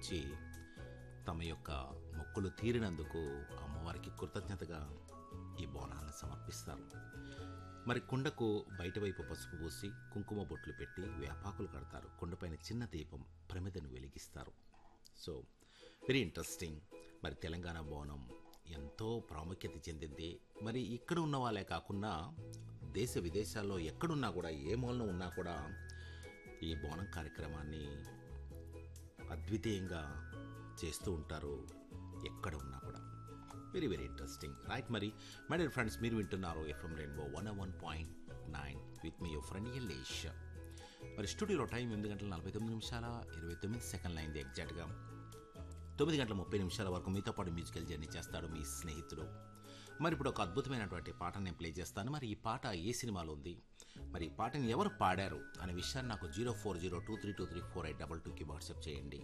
నుంచి తమ యొక్క మొక్కులు తీరినందుకు అమ్మవారికి కృతజ్ఞతగా ఈ బోనాలను సమర్పిస్తారు మరి కుండకు బయట వైపు పసుపు పూసి కుంకుమ బొట్లు పెట్టి వేపాకులు కడతారు కుండపైన చిన్న దీపం ప్రమిదను వెలిగిస్తారు సో వెరీ ఇంట్రెస్టింగ్ మరి తెలంగాణ బోనం ఎంతో ప్రాముఖ్యత చెందింది మరి ఇక్కడ ఉన్న వాళ్ళే కాకుండా దేశ విదేశాల్లో ఎక్కడున్నా కూడా ఏ మూలన ఉన్నా కూడా ఈ బోనం కార్యక్రమాన్ని అద్వితీయంగా చేస్తూ ఉంటారు ఎక్కడ ఉన్నా కూడా వెరీ వెరీ ఇంట్రెస్టింగ్ రైట్ మరి మై డియర్ ఫ్రెండ్స్ మీరు వింటున్నారు FM Rainbow one one point nine with me your friend Ellesh మరి స్టూడియోలో టైం ఎనిమిది గంటల నలభై తొమ్మిది నిమిషాల ఇరవై తొమ్మిది సెకండ్లు అయింది ఎగ్జాక్ట్గా తొమ్మిది గంటల ముప్పై నిమిషాల వరకు మీతో పాటు మ్యూజికల్ జర్నీ చేస్తాడు మీ స్నేహితుడు మరి ఇప్పుడు ఒక అద్భుతమైనటువంటి పాట నేను ప్లే చేస్తాను మరి ఈ పాట ఏ సినిమాలో ఉంది మరి ఈ పాటని ఎవరు పాడారు అనే విషయాన్ని నాకు zero four zero two three two three four eight double టూకి వాట్సాప్ చేయండి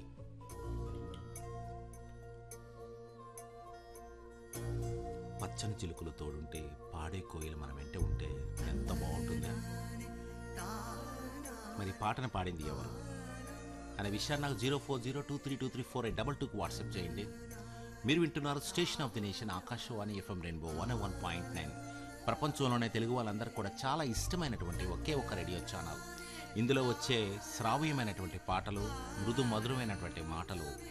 పచ్చని చిలుకలు తోడుంటే పాడే కోయిలు మన వెంట ఉంటే ఎంత బాగుంటుందా మరి ఈ పాటను పాడింది ఎవరు అనే విషయాన్ని నాకు zero four zero two three two three four eight double టూకి వాట్సాప్ చేయండి మీరు వింటున్నారు station of the nation Akashvani FM Rainbow one one point nine ప్రపంచంలోనే తెలుగు వాళ్ళందరూ కూడా చాలా ఇష్టమైనటువంటి ఒకే ఒక రేడియో ఛానల్ ఇందులో వచ్చే శ్రావ్యమైనటువంటి పాటలు మృదు మధురమైనటువంటి మాటలు